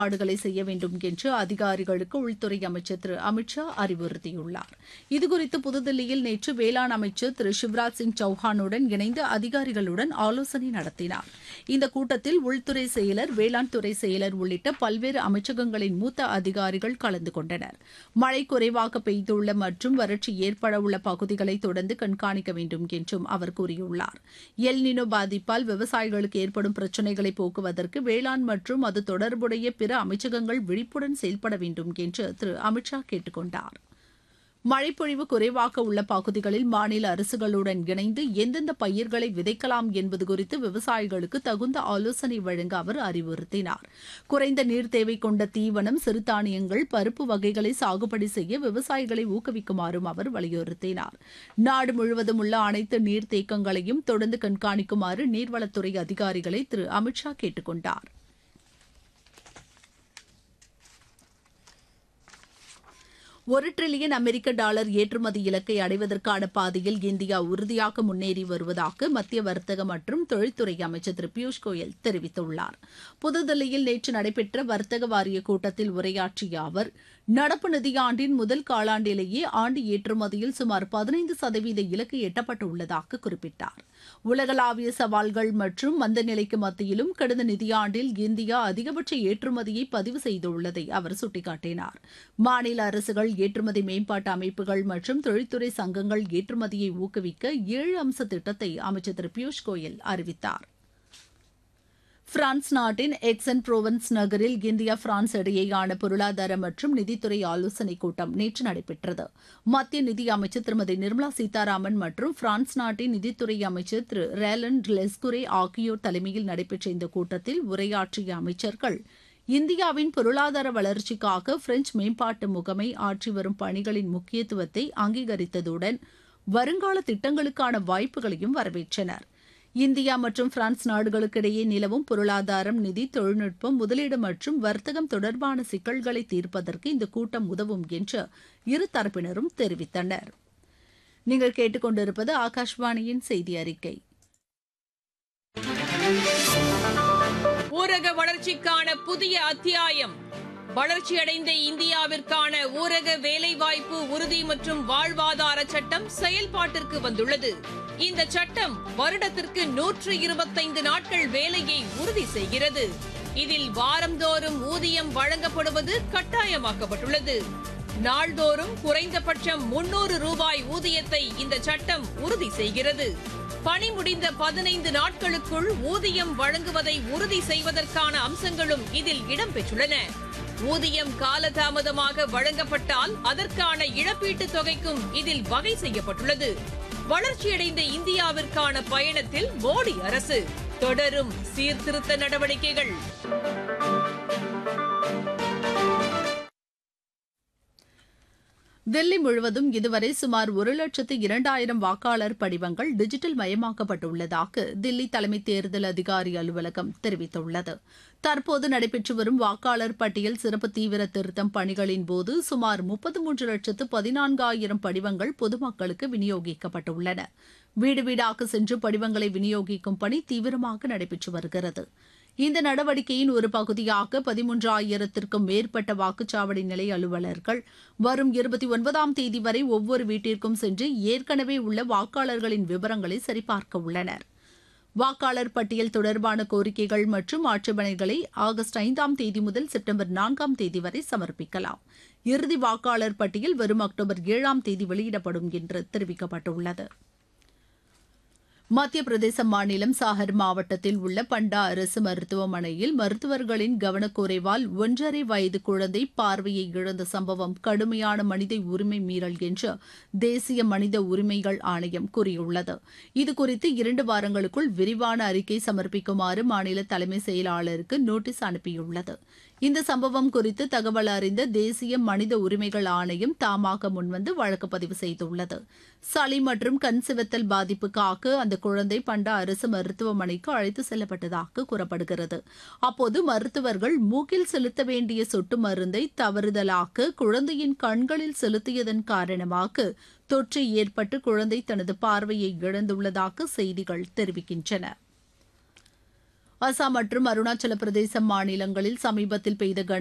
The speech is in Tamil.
ஏற்பாடுகளை செய்ய வேண்டும் என்று அதிகாரிகளுக்கு உள்துறை அமைச்சர் திரு அமித் ஷா அறிவுறுத்தியுள்ளார் இதுகுறித்து புதுதில்லியில் நேற்று வேளாண் அமைச்சர் திரு சிவராஜ் சிங் சௌஹானுடன் இணைந்து அதிகாரிகளுடன் ஆலோசனை நடத்தினார் இந்த கூட்டத்தில் உள்துறை செயலர் வேளாண் துறை செயலர் உள்ளிட்ட பல்வேறு அமைச்சகங்களின் மூத்த அதிகாரிகள் கலந்து கொண்டனர் மழை குறைவாக பெய்துள்ள மற்றும் வறட்சி ஏற்படவுள்ள பகுதிகளை தொடர்ந்து கண்காணிக்க வேண்டும் என்றும் அவர் கூறியுள்ளார் எல்நினோ பாதிப்பால் விவசாயிகளுக்கு ஏற்படும் பிரச்சினைகளை போக்குவதற்கு வேளாண் மற்றும் அது தொடர்புடைய பிற அமைச்சகங்கள் விழிப்புடன் செயல்பட வேண்டும் என்று திரு அமித் ஷா கேட்டுக் கொண்டார் மழைப்பொழிவு குறைவாக உள்ள பகுதிகளில் மாநில அரசுகளுடன் இணைந்து எந்தெந்த பயிர்களை விதைக்கலாம் என்பது குறித்து விவசாயிகளுக்கு தகுந்த ஆலோசனை வழங்க அவர் அறிவுறுத்தினார் குறைந்த நீர் தேவை கொண்ட தீவனம் சிறுதானியங்கள் பருப்பு வகைகளை சாகுபடி செய்ய விவசாயிகளை ஊக்குவிக்குமாறும் அவர் வலியுறுத்தினார் நாடு முழுவதும் உள்ள அனைத்து நீர்த்தேக்கங்களையும் தொடர்ந்து கண்காணிக்குமாறு நீர்வளத்துறை அதிகாரிகளை திரு அமித் ஷா கேட்டுக் கொண்டார் ஒரு டிரில்லியன் அமெரிக்க டாலர் ஏற்றுமதி இலக்கை அடைவதற்கான பாதையில் இந்தியா உறுதியாக முன்னேறி வருவதாக மத்திய வர்த்தக மற்றும் தொழில்துறை அமைச்சர் திரு பியூஷ் கோயல் தெரிவித்துள்ளார் புதுதில்லியில் நேற்று நடைபெற்ற வர்த்தக வாரிய கூட்டத்தில் உரையாற்றிய அவர் நடப்பு நிதியாண்டின் முதல் காலாண்டிலேயே ஆண்டு ஏற்றுமதியில் சுமார் பதினைந்து சதவீத இலக்கு எட்டப்பட்டுள்ளதாக குறிப்பிட்டார் உலகளாவிய சவால்கள் மற்றும் மந்த நிலைக்கு மத்தியிலும் கடந்த நிதியாண்டில் இந்தியா அதிகபட்ச ஏற்றுமதியை பதிவு செய்துள்ளதை அவர் சுட்டிக்காட்டினார் மாநில அரசுகள் ஏற்றுமதி மேம்பாட்டு அமைப்புகள் மற்றும் தொழில்துறை சங்கங்கள் ஏற்றுமதியை ஊக்குவிக்க ஏழு அம்ச திட்டத்தை அமைச்சர் திரு பியூஷ் கோயல் அறிவித்தார் பிரான்ஸ் நாட்டின் எக்ஸன் புரோவன்ஸ் நகரில் இந்தியா பிரான்ஸ் இடையேயான பொருளாதார மற்றும் நிதித்துறை ஆலோசனைக் கூட்டம் நேற்று நடைபெற்றது மத்திய நிதி அமைச்சர் திருமதி நிர்மலா சீதாராமன் மற்றும் பிரான்ஸ் நாட்டின் நிதித்துறை அமைச்சர் திரு ரேலன் லெஸ்குரே ஆகியோர் தலைமையில் நடைபெற்ற இந்த கூட்டத்தில் உரையாற்றிய அமைச்சர்கள் இந்தியாவின் பொருளாதார வளர்ச்சிக்காக பிரெஞ்சு மேம்பாட்டு முகமை ஆற்றி வரும் பணிகளின் முக்கியத்துவத்தை அங்கீகரித்ததுடன் வருங்கால திட்டங்களுக்கான வாய்ப்புகளையும் வரவேற்றனர் இந்தியா மற்றும் பிரான்ஸ் நாடுகளுக்கிடையே நிலவும் பொருளாதாரம் நிதி தொழில்நுட்பம் முதலீடு மற்றும் வர்த்தகம் தொடர்பான சிக்கல்களை தீர்ப்பதற்கு இந்த கூட்டம் உதவும் என்று இரு தரப்பினரும் தெரிவித்தனர் நீங்கள் கேட்டுக்கொண்டிருப்பது ஆகாஷ்வாணியின் செய்தி அறிக்கை ஊரக வளர்ச்சிக்கான புதிய அத்தியாயம் வளர்ச்சியடைந்த இந்தியாவிற்கான ஊரக வேலைவாய்ப்பு உறுதி மற்றும் வாழ்வாதார சட்டம் செயல்பாட்டிற்கு வந்துள்ளது இந்த சட்டம் வருடத்திற்கு நூற்று இருபத்தைந்து நாட்கள் வேலையை உறுதி செய்கிறது இதில் வாரந்தோறும் ஊதியம் வழங்கப்படுவது கட்டாயமாக்கப்பட்டுள்ளது நாள்தோறும் குறைந்தபட்சம் முன்னூறு ரூபாய் ஊதியத்தை இந்த சட்டம் உறுதி செய்கிறது பணி முடிந்த பதினைந்து நாட்களுக்குள் ஊதியம் வழங்குவதை உறுதி செய்வதற்கான அம்சங்களும் இதில் இடம்பெற்றுள்ளன ஊதியம் காலதாமதமாக வழங்கப்பட்டால் அதற்கான இழப்பீட்டுத் தொகைக்கும் இதில் வகை செய்யப்பட்டுள்ளது வளர்ச்சியடைந்த இந்தியாவிற்கான பயணத்தில் மோடி அரசு தொடரும் சீர்திருத்த நடவடிக்கைகள் தில்லி முழுவதும் இதுவரை சுமார் ஒரு லட்சத்து இரண்டாயிரம் வாக்காளர் படிவங்கள் டிஜிட்டல் மயமாக்கப்பட்டுள்ளதாக தில்லி தலைமை தேர்தல் அதிகாரி அலுவலகம் தெரிவித்துள்ளது தற்போது நடைபெற்று வரும் வாக்காளர் பட்டியல் சிறப்பு தீவிர திருத்தம் பணிகளின் போது சுமார் முப்பத்து மூன்று லட்சத்து பதினான்காயிரம் படிவங்கள் பொதுமக்களுக்கு விநியோகிக்கப்பட்டுள்ளன வீடு வீடாக சென்று படிவங்களை விநியோகிக்கும் பணி தீவிரமாக நடைபெற்று வருகிறது இந்த நடவடிக்கையின் ஒரு பகுதியாக பதிமூன்றாயிரத்திற்கும் மேற்பட்ட வாக்குச்சாவடி நிலைய அலுவலர்கள் வரும் இருபத்தி ஒன்பதாம் தேதி வரை ஒவ்வொரு வீட்டிற்கும் சென்று ஏற்கனவே உள்ள வாக்காளர்களின் விவரங்களை சரிபார்க்க உள்ளனர் வாக்காளர் பட்டியல் தொடர்பான கோரிக்கைகள் மற்றும் ஆட்சேபனைகளை ஆகஸ்ட் ஐந்தாம் தேதி முதல் செப்டம்பர் நான்காம் தேதி வரை சமர்ப்பிக்கலாம் இறுதி வாக்காளர் பட்டியல் வரும் அக்டோபர் ஏழாம் தேதி வெளியிடப்படும் என்று தெரிவிக்கப்பட்டுள்ளது மத்திய பிரதேச மாநிலம் சாகர் மாவட்டத்தில் உள்ள பண்டா அரசு மருத்துவமனையில் மருத்துவர்களின் கவனக்குறைவால் ஒன்றரை வயது குழந்தை பார்வையை இழந்த சம்பவம் கடுமையான மனித உரிமை மீறல் என்று தேசிய மனித உரிமைகள் ஆணையம் கூறியுள்ளது இதுகுறித்து இரண்டு வாரங்களுக்குள் விரிவான அறிக்கை சமர்ப்பிக்குமாறு மாநில தலைமை செயலாளருக்கு நோட்டீஸ் அனுப்பியுள்ளது இந்த சம்பவம் குறித்து தகவல் அறிந்த தேசிய மனித உரிமைகள் ஆணையம் தாமாக முன்வந்து வழக்கு பதிவு செய்துள்ளது சளி மற்றும் கண் சிவத்தல் பாதிப்புக்காக அந்த குழந்தை பண்டா அரசு மருத்துவமனைக்கு அழைத்து செல்லப்பட்டதாக கூறப்படுகிறது அப்போது மருத்துவர்கள் மூக்கில் செலுத்த வேண்டிய சொட்டு மருந்தை தவறுதலாக குழந்தையின் கண்களில் செலுத்தியதன் காரணமாக தொற்று ஏற்பட்டு குழந்தை தனது பார்வையை இழந்துள்ளதாக செய்திகள் தெரிவிக்கின்றன அசாம் மற்றும் அருணாச்சல பிரதேச மாநிலங்களில் சமீபத்தில் பெய்த